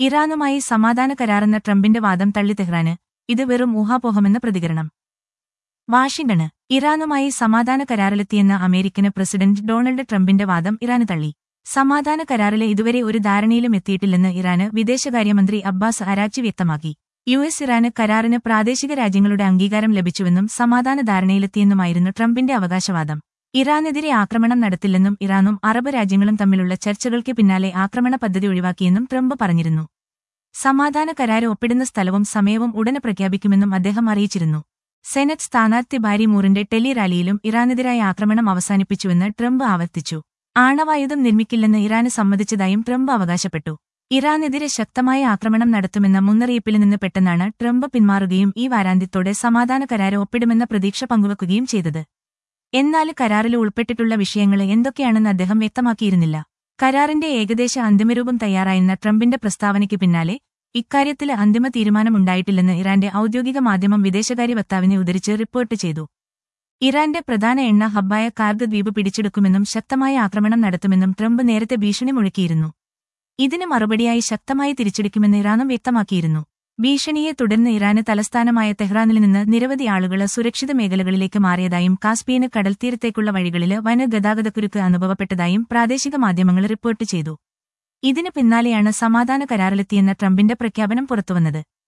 ഇറാനുമായി സമാധാന കരാറെന്ന ട്രംപിന്റെ വാദം തള്ളി തെഹ്റാന് ഇത് വെറും ഊഹാപോഹമെന്ന പ്രതികരണം വാഷിംഗ്ടണ് ഇറാനുമായി സമാധാന കരാറിലെത്തിയെന്ന അമേരിക്കന് പ്രസിഡന്റ് ഡൊണാൾഡ് ട്രംപിന്റെ വാദം ഇറാന് തള്ളി സമാധാന കരാറിലെ ഇതുവരെ ഒരു ധാരണയിലും എത്തിയിട്ടില്ലെന്ന് ഇറാന് വിദേശകാര്യമന്ത്രി അബ്ബാസ് അരാച്ചി വ്യക്തമാക്കി യു എസ് ഇറാന് കരാറിന് പ്രാദേശിക രാജ്യങ്ങളുടെ അംഗീകാരം ലഭിച്ചുവെന്നും സമാധാന ധാരണയിലെത്തിയെന്നുമായിരുന്നു ട്രംപിന്റെ അവകാശവാദം ഇറാനെതിരെ ആക്രമണം നടത്തില്ലെന്നും ഇറാനും അറബ് രാജ്യങ്ങളും തമ്മിലുള്ള ചർച്ചകൾക്ക് പിന്നാലെ ആക്രമണ പദ്ധതി ഒഴിവാക്കിയെന്നും ട്രംപ് പറഞ്ഞിരുന്നു സമാധാന കരാര് ഒപ്പിടുന്ന സ്ഥലവും സമയവും ഉടനെ പ്രഖ്യാപിക്കുമെന്നും അദ്ദേഹം അറിയിച്ചിരുന്നു സെനറ്റ് സ്ഥാനാർത്ഥി ബാരി മൂറിന്റെ ടെലി റാലിയിലും ഇറാനെതിരായ ആക്രമണം അവസാനിപ്പിച്ചുവെന്ന് ട്രംപ് ആവർത്തിച്ചു ആണവായുധം നിർമ്മിക്കില്ലെന്ന് ഇറാന് സമ്മതിച്ചതായും ട്രംപ് അവകാശപ്പെട്ടു ഇറാനെതിരെ ശക്തമായ ആക്രമണം നടത്തുമെന്ന മുന്നറിയിപ്പിൽ നിന്ന് പെട്ടെന്നാണ് ട്രംപ് പിന്മാറുകയും ഈ വാരാന്ത്യത്തോടെ സമാധാന കരാര് ഒപ്പിടുമെന്ന പ്രതീക്ഷ പങ്കുവെക്കുകയും ചെയ്തത് എന്നാൽ കരാറിൽ ഉൾപ്പെട്ടിട്ടുള്ള വിഷയങ്ങൾ എന്തൊക്കെയാണെന്ന് അദ്ദേഹം വ്യക്തമാക്കിയിരുന്നില്ല കരാറിന്റെ ഏകദേശ അന്തിമരൂപം തയ്യാറായെന്ന ട്രംപിന്റെ പ്രസ്താവനയ്ക്ക് പിന്നാലെ ഇക്കാര്യത്തിൽ അന്തിമ തീരുമാനമുണ്ടായിട്ടില്ലെന്ന് ഇറാന്റെ ഔദ്യോഗിക മാധ്യമം വിദേശകാര്യ വക്താവിനെ ഉദ്ധരിച്ച് റിപ്പോർട്ട് ചെയ്തു ഇറാന്റെ പ്രധാന എണ്ണ ഹബ്ബായ കാർഗ് ദ്വീപ് പിടിച്ചെടുക്കുമെന്നും ശക്തമായ ആക്രമണം നടത്തുമെന്നും ട്രംപ് നേരത്തെ ഭീഷണി മുഴക്കിയിരുന്നു ഇതിന് മറുപടിയായി ശക്തമായി തിരിച്ചടിക്കുമെന്ന് ഇറാനും വ്യക്തമാക്കിയിരുന്നു ഭീഷണിയെ തുടർന്ന് ഇറാന് തലസ്ഥാനമായ തെഹ്റാനിൽ നിന്ന് നിരവധി ആളുകൾ സുരക്ഷിത മേഖലകളിലേക്ക് മാറിയതായും കാസ്പിയന് കടൽത്തീരത്തേക്കുള്ള വഴികളില് വന ഗതാഗതക്കുരുക്ക് അനുഭവപ്പെട്ടതായും പ്രാദേശിക മാധ്യമങ്ങൾ റിപ്പോർട്ട് ചെയ്തു ഇതിന് പിന്നാലെയാണ് സമാധാന കരാറിലെത്തിയെന്ന ട്രംപിന്റെ പ്രഖ്യാപനം പുറത്തുവന്നത്